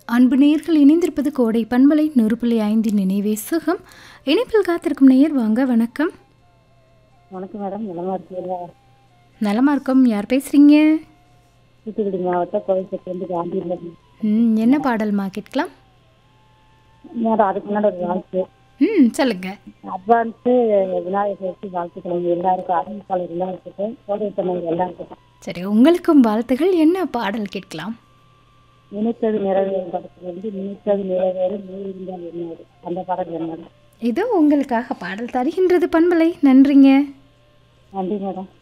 அன்பு நேயர்கள் இணைந்திருப்பது கோடை பண்பலை நூறு புள்ளி ஐந்தின் நினைவே சுகம் இணைப்பில் காத்திருக்கும் நேயர் வாங்க வணக்கம் வணக்கம் மேடம் நலமா இருக்கீங்களா நலமா இருக்கோம் யார் பேசுறீங்க தூத்துக்குடி மாவட்டம் கோவில்பட்டிலேருந்து காந்தியில் ம் என்ன பாடல்மா கேட்கலாம் மேடம் அதுக்கு முன்னாடி ஒரு வாழ்த்து ம் சொல்லுங்க அட்வான்ஸு விநாயகர் சதுர்த்தி வாழ்த்துக்கள் எல்லாருக்கும் அறிவிப்பாளர் எல்லாருக்கும் கோடை பண்ணவங்க எல்லாருக்கும் சரி உங்களுக்கும் வாழ்த்துகள் என்ன பாடல் கேட்கலாம் நினைத்தது நிறைவேறும் படத்துல வந்து நினைத்தது நிறைவேறும் நீரிருந்தால் என்னது அந்த பாடல் வேணும் மேடம் இதோ உங்களுக்காக பாடல் தருகின்றது பண்பலை நன்றிங்க நன்றி மேடம்